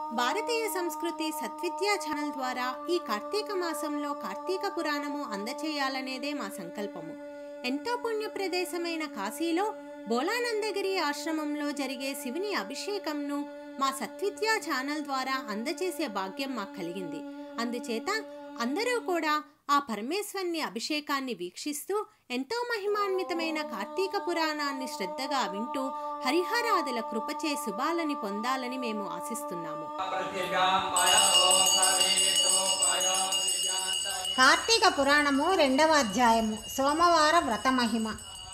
భారతీయ సంస్కృతి సత్విద్యా ఛానల్ ద్వారా ఈ కార్తీక మాసంలో కార్తీక పురాణము అందచేయాలనేదే మా సంకల్పము ఎంతో పుణ్య ప్రదేశమైన కాశీలో బోలానందగిరి ఆశ్రమంలో జరిగే శివుని అభిషేకంను మా సత్విద్యా ఛానల్ ద్వారా అందచేసే భాగ్యం మాకు కలిగింది అందుచేత అందరూ కూడా ఆ పరమేశ్వరుని అభిషేకాన్ని వీక్షిస్తూ ఎంతో మహిమాన్వితమైన కార్తీక పురాణాన్ని శ్రద్ధగా వింటూ హరిహరాదుల కృపచే శుభాలని పొందాలని మేము ఆశిస్తున్నాము కార్తీక పురాణము రెండవ అధ్యాయము సోమవార వ్రత మహిమ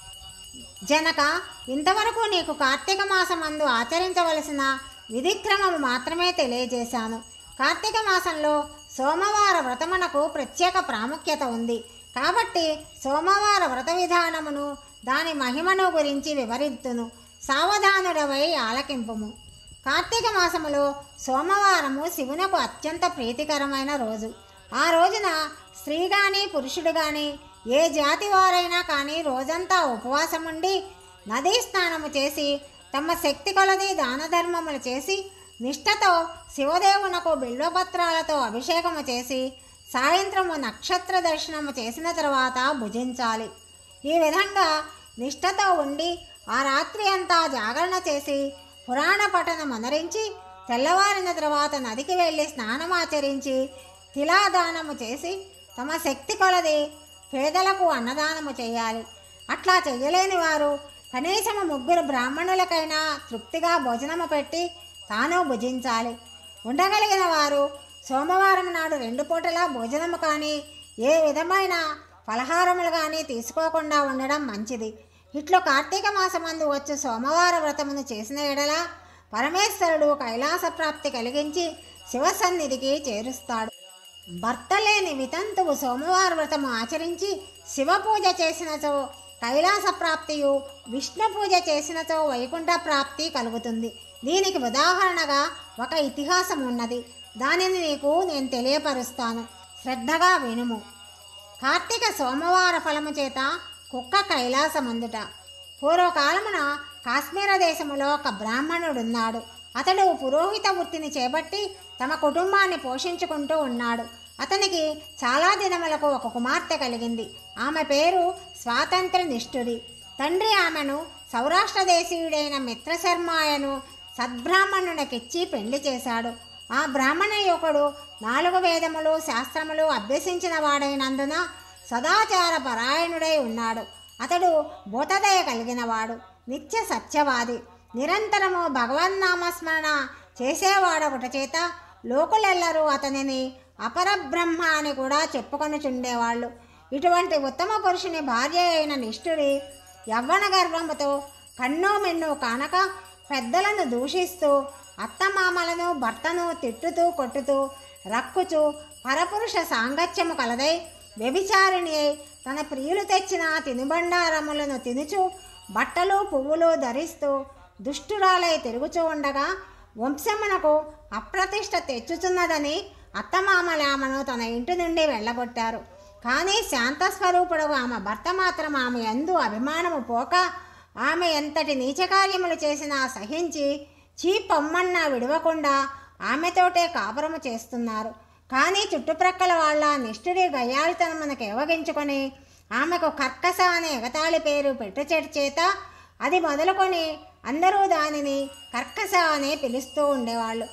జనక ఇంతవరకు నీకు కార్తీక మాసమందు ఆచరించవలసిన విధిక్రమము మాత్రమే తెలియజేశాను కార్తీక మాసంలో సోమవార వ్రతమునకు ప్రత్యేక ప్రాముఖ్యత ఉంది కాబట్టి సోమవార వ్రత విధానమును దాని మహిమను గురించి వివరిద్దును సావధానుడవై ఆలకింపుము కార్తీక మాసములో సోమవారము శివునకు అత్యంత ప్రీతికరమైన రోజు ఆ రోజున స్త్రీ కానీ పురుషుడు కానీ ఏ జాతి వారైనా కానీ రోజంతా ఉపవాసం ఉండి నదీ స్నానము చేసి తమ శక్తి కొలది దాన ధర్మములు చేసి నిష్ఠతో శివదేవునకు బిల్వపత్రాలతో అభిషేకము చేసి సాయంత్రము నక్షత్ర దర్శనము చేసిన తర్వాత భుజించాలి ఈ విధంగా నిష్ఠతో ఉండి ఆ రాత్రి అంతా జాగరణ చేసి పురాణ పఠనం అనరించి తెల్లవారిన తర్వాత నదికి వెళ్ళి స్నానమాచరించి తిలాదానము చేసి తమ శక్తి కొలది పేదలకు అన్నదానము చేయాలి అట్లా చెయ్యలేని వారు కనీసము ముగ్గురు బ్రాహ్మణులకైనా తృప్తిగా భోజనము పెట్టి తాను భుజించాలి ఉండగలిగిన వారు సోమవారం నాడు రెండు పూటలా భోజనము కానీ ఏ విధమైన ఫలహారములు కానీ తీసుకోకుండా ఉండడం మంచిది ఇట్లు కార్తీక మాసమందు వచ్చు సోమవార వ్రతమును చేసిన ఎడల పరమేశ్వరుడు కైలాస ప్రాప్తి కలిగించి శివసన్నిధికి చేరుస్తాడు భర్త లేని వితంతువు సోమవార వ్రతము ఆచరించి శివ పూజ చేసినచో కైలాస ప్రాప్తియు విష్ణు పూజ చేసినచో వైకుంఠ ప్రాప్తి కలుగుతుంది దీనికి ఉదాహరణగా ఒక ఇతిహాసం ఉన్నది దానిని నీకు నేను తెలియపరుస్తాను శ్రద్ధగా వినుము కార్తీక సోమవార ఫలము చేత కుక్క కైలాసమందుట పూర్వకాలమున కాశ్మీర దేశములో ఒక బ్రాహ్మణుడున్నాడు అతడు పురోహిత వృత్తిని చేపట్టి తమ కుటుంబాన్ని పోషించుకుంటూ ఉన్నాడు అతనికి చాలా దినములకు ఒక కుమార్తె కలిగింది ఆమె పేరు స్వాతంత్ర నిష్ఠుడి తండ్రి ఆమెను సౌరాష్ట్ర దేశీయుడైన మిత్రశర్మాయను సద్బ్రాహ్మణునికిచ్చి పెళ్లి చేశాడు ఆ బ్రాహ్మణ యువకుడు నాలుగు వేదములు శాస్త్రములు అభ్యసించిన వాడైనందున సదాచార పరాయణుడై ఉన్నాడు అతడు భూతదయ కలిగినవాడు నిత్య సత్యవాది నిరంతరము భగవన్నామస్మరణ చేసేవాడొకటి చేత లోకులెల్లరూ అతనిని అపరబ్రహ్మ అని కూడా చెప్పుకొనుచుండేవాళ్ళు ఇటువంటి ఉత్తమ పురుషుని భార్య అయిన నిష్ఠుడి యవ్వన గర్వముతో కన్ను మెన్ను కానక పెద్దలను దూషిస్తూ అత్తమామలను భర్తను తిట్టుతూ కొట్టుతూ రక్కుచూ పరపురుష సాంగత్యము కలదై వ్యభిచారిణి అయి తన ప్రియులు తెచ్చిన తినుబండారములను తినుచు బట్టలు పువ్వులు ధరిస్తూ దుష్టురాలై తిరుగుచూ ఉండగా వంశమునకు అప్రతిష్ట తెచ్చుచున్నదని అత్తమామలు ఆమెను తన ఇంటి నుండి వెళ్ళగొట్టారు కానీ శాంతస్వరూపుడు ఆమె భర్త మాత్రం ఆమె ఎందు అభిమానము పోక ఆమె ఎంతటి నీచకార్యములు చేసినా సహించి చీ పొమ్మన్నా విడవకుండా ఆమెతోటే కాపురము చేస్తున్నారు కానీ చుట్టుప్రక్కల వాళ్ళ నిష్ఠుడి గయ్యాళితనమునకు ఎవగించుకొని ఆమెకు కర్కస అనే ఎగతాళి పేరు పెట్టుచేటి చేత అది మొదలుకొని అందరూ దానిని కర్కస అనే పిలుస్తూ ఉండేవాళ్ళు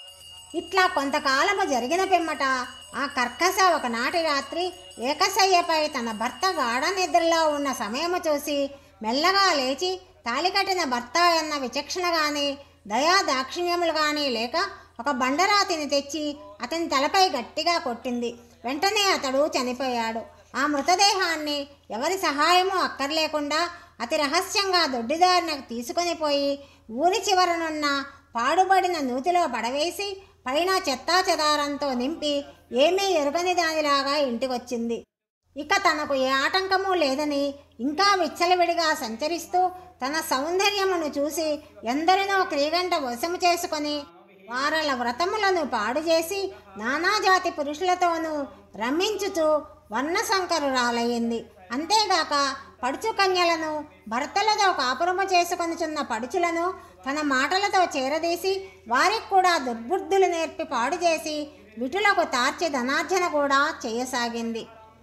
ఇట్లా కొంతకాలము జరిగిన పిమ్మట ఆ కర్కస ఒకనాటి రాత్రి ఏకశయ్యపై తన భర్త గాఢ నిద్రలో ఉన్న సమయము చూసి మెల్లగా లేచి తాలికట్టిన భర్త అన్న విచక్షణ గాని దయా దాక్షిణ్యములు కానీ లేక ఒక బండరాతిని తెచ్చి అతని తలపై గట్టిగా కొట్టింది వెంటనే అతడు చనిపోయాడు ఆ మృతదేహాన్ని ఎవరి సహాయము అక్కర్లేకుండా అతి రహస్యంగా దొడ్డిదారినకు తీసుకొని పోయి ఊరి చివరనున్న పాడుబడిన నూతిలో పడవేసి పైన చెత్తా చెదారంతో నింపి ఏమీ ఎరుగని దానిలాగా ఇంటికొచ్చింది ఇక తనకు ఏ ఆటంకము లేదని ఇంకా విచ్చలవిడిగా సంచరిస్తూ తన సౌందర్యమును చూసి ఎందరినో క్రీగంట వశము చేసుకొని వారల వ్రతములను పాడు చేసి నానాజాతి పురుషులతోనూ రమ్మించుచు వర్ణశంకరురాలయ్యింది అంతేగాక పడుచు కన్యలను భర్తలతో కాపురము చేసుకొనిచున్న పడుచులను తన మాటలతో చేరదీసి వారికి కూడా దుర్బుద్ధులు నేర్పి పాడు చేసి విటులకు తార్చి ధనార్జన కూడా చేయసాగింది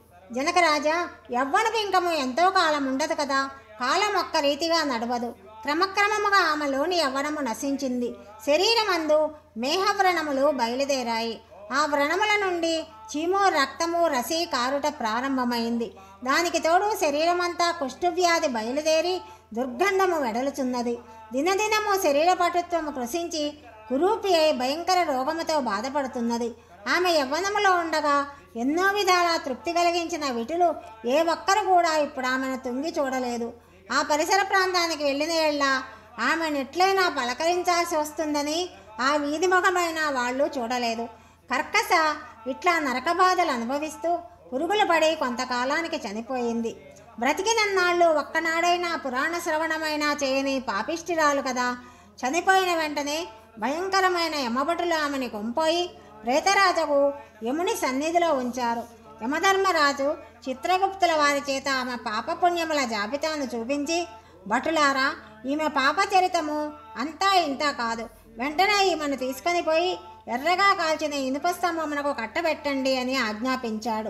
జనకరాజా యవ్వన బింకము ఎంతో కాలం ఉండదు కదా కాలం ఒక్క రీతిగా నడవదు క్రమక్రమముగా ఆమెలోని యవ్వనము నశించింది శరీరమందు మేహవ్రణములు బయలుదేరాయి ఆ వ్రణముల నుండి చీము రక్తము రసి కారుట ప్రారంభమైంది దానికి తోడు శరీరమంతా కుష్ఠవ్యాధి బయలుదేరి దుర్గంధము వెడలుచున్నది దినదినము శరీర పటుత్వము కృషించి కురూపి అయి భయంకర రోగముతో బాధపడుతున్నది ఆమె యవ్వనములో ఉండగా ఎన్నో విధాల తృప్తి కలిగించిన విటులు ఏ ఒక్కరు కూడా ఇప్పుడు ఆమెను తుంగి చూడలేదు ఆ పరిసర ప్రాంతానికి వెళ్ళిన ఏళ్ళ ఆమెను ఎట్లయినా పలకరించాల్సి వస్తుందని ఆ వీధి ముఖమైన వాళ్ళు చూడలేదు కర్కస ఇట్లా నరక బాధలు అనుభవిస్తూ పురుగులు పడి కొంతకాలానికి చనిపోయింది బ్రతికినన్నాళ్ళు ఒక్కనాడైనా పురాణ శ్రవణమైనా చేయని పాపిష్టిరాలు కదా చనిపోయిన వెంటనే భయంకరమైన యమభటులు ఆమెని కొంపోయి ప్రేతరాజకు యముని సన్నిధిలో ఉంచారు యమధర్మరాజు చిత్రగుప్తుల వారి చేత ఆమె పాపపుణ్యముల జాబితాను చూపించి భటులారా ఈమె పాపచరితము అంతా ఇంతా కాదు వెంటనే ఈమెను తీసుకొని పోయి ఎర్రగా కాల్చిన ఇనుప స్తంభమునకు కట్టబెట్టండి అని ఆజ్ఞాపించాడు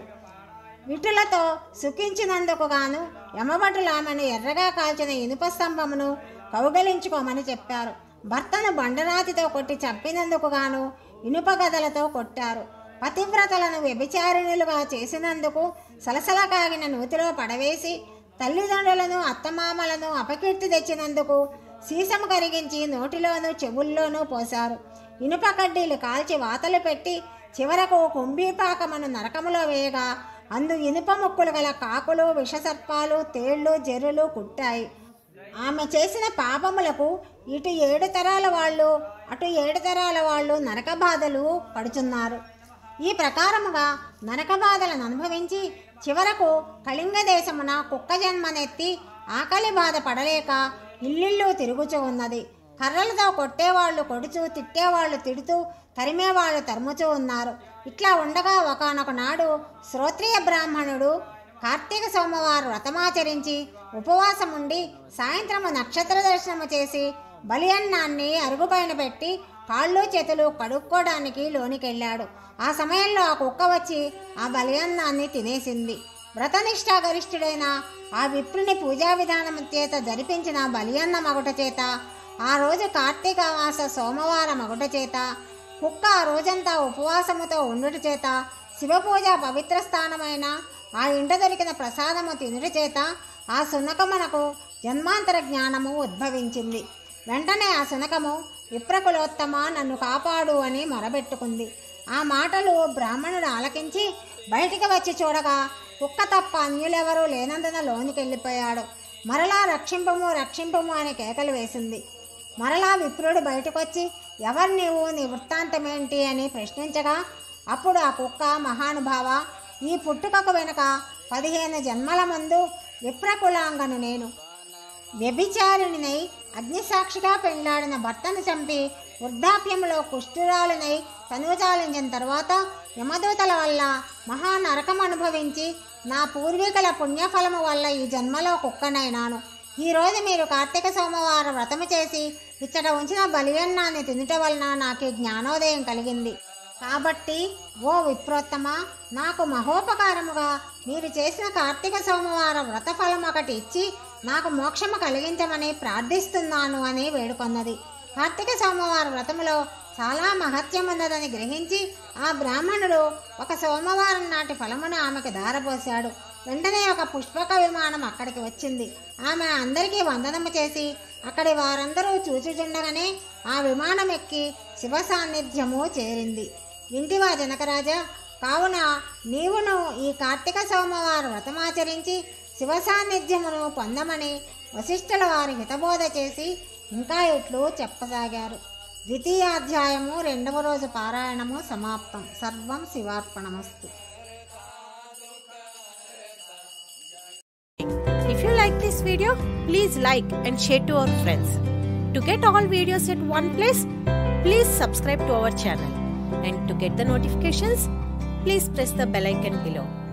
విటులతో సుఖించినందుకు గాను యమభటులు ఆమెను ఎర్రగా కాల్చిన ఇనుప స్తంభమును కౌగలించుకోమని చెప్పారు భర్తను బండరాతితో కొట్టి చంపినందుకు గాను ఇనుప గదలతో కొట్టారు పతివ్రతలను వ్యభిచారిణులుగా చేసినందుకు సలసల కాగిన నూతిలో పడవేసి తల్లిదండ్రులను అత్తమామలను అపకీర్తి తెచ్చినందుకు సీసము కరిగించి నోటిలోనూ చెవుల్లోనూ పోశారు ఇనుప కడ్డీలు కాల్చి వాతలు పెట్టి చివరకు కుంభీపాకమును నరకములో వేయగా అందు ఇనుప ముక్కులు గల కాకులు విషసర్పాలు తేళ్లు జెర్రులు కుట్టాయి ఆమె చేసిన పాపములకు ఇటు ఏడు తరాల వాళ్ళు అటు ఏడు తరాల వాళ్ళు నరక బాధలు పడుచున్నారు ఈ ప్రకారముగా నరక బాధలను అనుభవించి చివరకు కళింగ దేశమున కుక్క జన్మనెత్తి ఆకలి బాధ పడలేక ఇల్లిళ్ళు తిరుగుచూ ఉన్నది కర్రలతో కొట్టేవాళ్ళు కొడుచు తిట్టేవాళ్ళు తిడుతూ తరిమేవాళ్ళు తరుముచూ ఉన్నారు ఇట్లా ఉండగా ఒకనొక నాడు శ్రోత్రియ బ్రాహ్మణుడు కార్తీక సోమవారం వ్రతమాచరించి ఉపవాసం ఉండి సాయంత్రము నక్షత్ర దర్శనము చేసి బలి అన్నాన్ని అరుగుపైన పెట్టి కాళ్ళు చేతులు కడుక్కోవడానికి లోనికెళ్ళాడు ఆ సమయంలో ఆ కుక్క వచ్చి ఆ బలి అన్నాన్ని తినేసింది వ్రతనిష్టాగరిష్ఠుడైన ఆ విప్రుని పూజా విధానం చేత జరిపించిన బలి అన్న మగుట చేత ఆ రోజు కార్తీక మాస సోమవారం మగుట చేత కుక్క ఆ రోజంతా ఉపవాసముతో ఉండుట చేత శివపూజ పవిత్ర స్థానమైన ఆ ఇంట దొరికిన ప్రసాదము తినుట చేత ఆ సునకమునకు జన్మాంతర జ్ఞానము ఉద్భవించింది వెంటనే ఆ సునకము విప్రకులోత్తమ నన్ను కాపాడు అని మొరబెట్టుకుంది ఆ మాటలు బ్రాహ్మణుడు ఆలకించి బయటికి వచ్చి చూడగా కుక్క తప్ప అన్యులెవరూ లేనందున లోనికి వెళ్ళిపోయాడు మరలా రక్షింపము రక్షింపము అని కేకలు వేసింది మరలా విప్రుడు బయటకొచ్చి ఎవరు నీవు నీ వృత్తాంతమేంటి అని ప్రశ్నించగా అప్పుడు ఆ కుక్క మహానుభావ ఈ పుట్టుకకు వెనుక పదిహేను జన్మల ముందు విప్రకులాంగను నేను వ్యభిచారిణినై అగ్నిసాక్షిగా పెళ్లాడిన భర్తను చంపి వృద్ధాప్యంలో కుష్ఠురాలినై తనుచాలించిన తర్వాత యమదూతల వల్ల మహా నరకం అనుభవించి నా పూర్వీకుల పుణ్యఫలము వల్ల ఈ జన్మలో కుక్కనైనాను ఈరోజు మీరు కార్తీక సోమవారం వ్రతము చేసి ఇచ్చట ఉంచిన బలియన్నాన్ని తినుట వలన నాకు ఈ జ్ఞానోదయం కలిగింది కాబట్టి ఓ విప్రోత్తమ నాకు మహోపకారముగా మీరు చేసిన కార్తీక సోమవారం వ్రత ఫలం ఒకటి ఇచ్చి నాకు మోక్షము కలిగించమని ప్రార్థిస్తున్నాను అని వేడుకొన్నది కార్తీక సోమవారం వ్రతములో చాలా మహత్యం ఉన్నదని గ్రహించి ఆ బ్రాహ్మణుడు ఒక సోమవారం నాటి ఫలమును ఆమెకు దారపోశాడు వెంటనే ఒక పుష్పక విమానం అక్కడికి వచ్చింది ఆమె అందరికీ వందనము చేసి అక్కడి వారందరూ చూచుచుండగానే ఆ విమానం ఎక్కి శివ సాన్నిధ్యము చేరింది వింటివా జనకరాజా కావున నీవును ఈ కార్తీక సోమవారం వ్రతమాచరించి శివ సాన్నిధ్యమును పొందమని వశిష్ఠుల వారి హితబోధ చేసి ఇంకా ఇట్లు చెప్పసాగారు ద్వితీయాధ్యాయము రెండవ రోజు పారాయణము సమాప్తం సర్వం శివార్పణమస్తు If you like this video, please like and share to our friends. To get all videos at one place, please subscribe to our channel. And to get the notifications, please press the bell icon below.